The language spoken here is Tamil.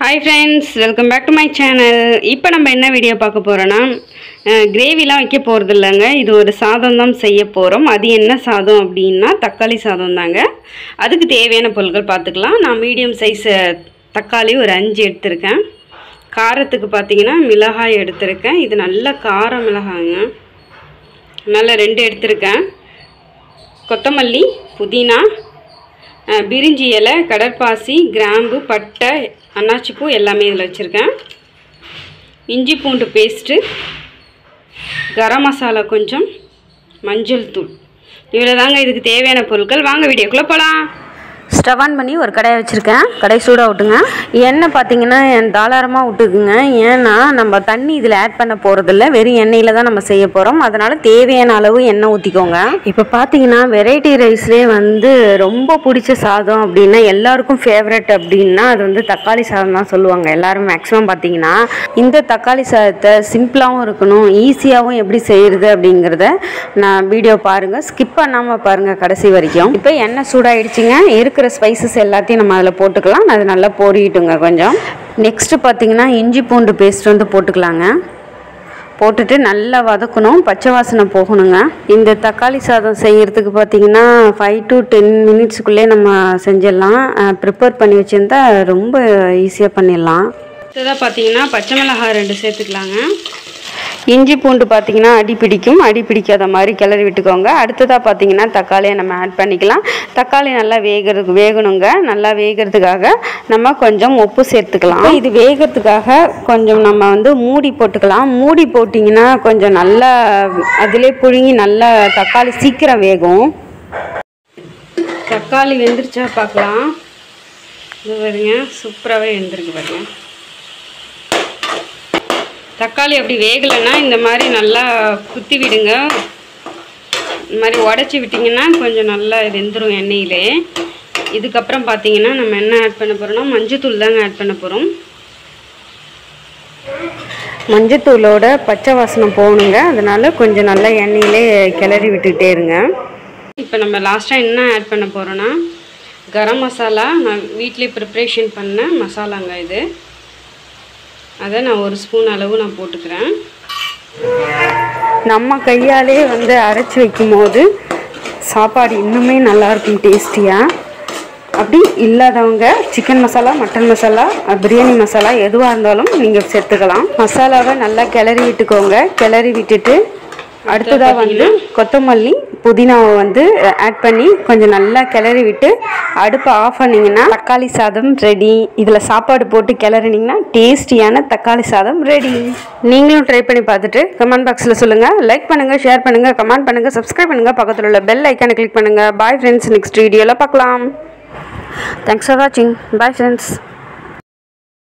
hi friends welcome back to my channel இப்போ நம்ம என்ன வீடியோ பார்க்க போகிறோன்னா கிரேவிலாம் வைக்க போகிறது இல்லைங்க இது ஒரு சாதம் தான் செய்ய போகிறோம் அது என்ன சாதம் அப்படின்னா தக்காளி சாதம் தாங்க அதுக்கு தேவையான பொருட்கள் பார்த்துக்கலாம் நான் மீடியம் சைஸ் தக்காளி ஒரு அஞ்சு எடுத்திருக்கேன் காரத்துக்கு பார்த்தீங்கன்னா மிளகாய் எடுத்திருக்கேன் இது நல்ல கார மிளகாய்ங்க நல்ல ரெண்டு எடுத்திருக்கேன் கொத்தமல்லி புதினா அஹ், பிரிஞ்சி இலை கடற்பாசி கிராம்பு பட்டை அன்னாச்சிப்பூ எல்லாமே இதில் வச்சுருக்கேன் இஞ்சி பூண்டு பேஸ்ட்டு கரம் மசாலா கொஞ்சம் மஞ்சள் தூள் இவ்வளோ தாங்க இதுக்கு தேவையான பொருட்கள் வாங்க வீடியோக்குள்ளே போகலாம் ஸ்டவ் ஆன் பண்ணி ஒரு கடாயை வச்சுருக்கேன் கடை சூடாக விட்டுங்க எண்ணெய் பார்த்தீங்கன்னா என் தாராளமாக விட்டுக்குங்க ஏன்னா நம்ம தண்ணி இதில் ஆட் பண்ண போகிறதில்ல வெறும் எண்ணெயில் தான் நம்ம செய்ய போகிறோம் அதனால் தேவையான அளவு எண்ணெய் ஊற்றிக்கோங்க இப்போ பார்த்தீங்கன்னா வெரைட்டி ரைஸ்லேயே வந்து ரொம்ப பிடிச்ச சாதம் அப்படின்னா எல்லாருக்கும் ஃபேவரட் அப்படின்னா அது வந்து தக்காளி சாதம் தான் சொல்லுவாங்க எல்லாரும் மேக்ஸிமம் பார்த்தீங்கன்னா இந்த தக்காளி சாதத்தை சிம்பிளாகவும் இருக்கணும் ஈஸியாகவும் எப்படி செய்கிறது அப்படிங்கிறத நான் வீடியோ பாருங்கள் ஸ்கிப் பண்ணாமல் பாருங்கள் கடைசி வரைக்கும் இப்போ எண்ணெய் சூடாயிடுச்சுங்க இருக்கிற ஸ்பைசஸ் எல்லாத்தையும் நம்ம அதில் போட்டுக்கலாம் அது நல்லா பொரியட்டுங்க கொஞ்சம் நெக்ஸ்ட்டு பார்த்தீங்கன்னா இஞ்சி பூண்டு பேஸ்ட் வந்து போட்டுக்கலாங்க போட்டுட்டு நல்லா வதக்கணும் பச்சை வாசனை போகணுங்க இந்த தக்காளி சாதம் செய்யறதுக்கு பார்த்தீங்கன்னா ஃபைவ் டு டென் மினிட்ஸ்க்குள்ளே நம்ம செஞ்சிடலாம் ப்ரிப்பேர் பண்ணி வச்சுருந்தா ரொம்ப ஈஸியாக பண்ணிடலாம் அடுத்ததாக பார்த்தீங்கன்னா பச்சை மிளகாய் ரெண்டு சேர்த்துக்கலாங்க இஞ்சி பூண்டு பார்த்தீங்கன்னா அடி பிடிக்கும் அடி பிடிக்காத மாதிரி கிளறி விட்டுக்கோங்க அடுத்ததாக பார்த்தீங்கன்னா தக்காளியை நம்ம ஆட் பண்ணிக்கலாம் தக்காளி நல்லா வேகிறதுக்கு வேகணுங்க நல்லா வேகிறதுக்காக நம்ம கொஞ்சம் உப்பு சேர்த்துக்கலாம் இது வேகிறதுக்காக கொஞ்சம் நம்ம வந்து மூடி போட்டுக்கலாம் மூடி போட்டிங்கன்னா கொஞ்சம் நல்லா அதிலே புழுங்கி நல்லா தக்காளி சீக்கிரம் வேகும் தக்காளி வெந்துருச்சா பார்க்கலாம் இது பாருங்க சூப்பராகவே வெந்திருக்கு பாருங்க தக்காளி அப்படி வேகலைன்னா இந்த மாதிரி நல்லா குத்தி விடுங்க இந்த மாதிரி உடச்சி விட்டிங்கன்னா கொஞ்சம் நல்லா வெந்துடும் எண்ணெயிலே இதுக்கப்புறம் பார்த்தீங்கன்னா நம்ம என்ன ஆட் பண்ண போகிறோம்னா மஞ்சத்தூள் தாங்க ஆட் பண்ண போகிறோம் மஞ்சத்தூளோட பச்சை வாசனை போகணுங்க அதனால கொஞ்சம் நல்லா எண்ணெயிலே கிளறி விட்டுட்டே இருங்க இப்போ நம்ம லாஸ்ட்டாக என்ன ஆட் பண்ண போகிறோன்னா கரம் மசாலா நான் வீட்டிலே ப்ரிப்ரேஷன் பண்ண மசாலாங்க இது அதை நான் ஒரு ஸ்பூன் அளவு நான் போட்டுக்கிறேன் நம்ம கையாலே வந்து அரைச்சி வைக்கும் போது சாப்பாடு இன்னுமே நல்லாயிருக்கும் டேஸ்டியாக அப்படி இல்லாதவங்க சிக்கன் மசாலா மட்டன் மசாலா அஹ், பிரியாணி மசாலா எதுவாக இருந்தாலும் நீங்கள் சேர்த்துக்கலாம் மசாலாவை நல்லா கிளறி விட்டுக்கோங்க கிளறி விட்டுட்டு அடுத்ததாக வந்து கொத்தமல்லி புதினாவை வந்து ஆட் பண்ணி கொஞ்சம் நல்லா கிளறி விட்டு அடுப்பை ஆஃப் பண்ணிங்கன்னா தக்காளி சாதம் ரெடி இதில் சாப்பாடு போட்டு கிளறினீங்கன்னா டேஸ்டியான தக்காளி சாதம் ரெடி நீங்களும் ட்ரை பண்ணி பார்த்துட்டு கமெண்ட் பாக்ஸில் சொல்லுங்கள் லைக் பண்ணுங்கள் ஷேர் பண்ணுங்கள் கமெண்ட் பண்ணுங்கள் சப்ஸ்கிரைப் பண்ணுங்கள் பக்கத்தில் உள்ள பெல் ஐக்கானை கிளிக் பண்ணுங்கள் பாய் ஃப்ரெண்ட்ஸ் நெக்ஸ்ட் வீடியோவில் பார்க்கலாம் தேங்க்ஸ் ஃபார் வாட்சிங் பாய் ஃப்ரெண்ட்ஸ்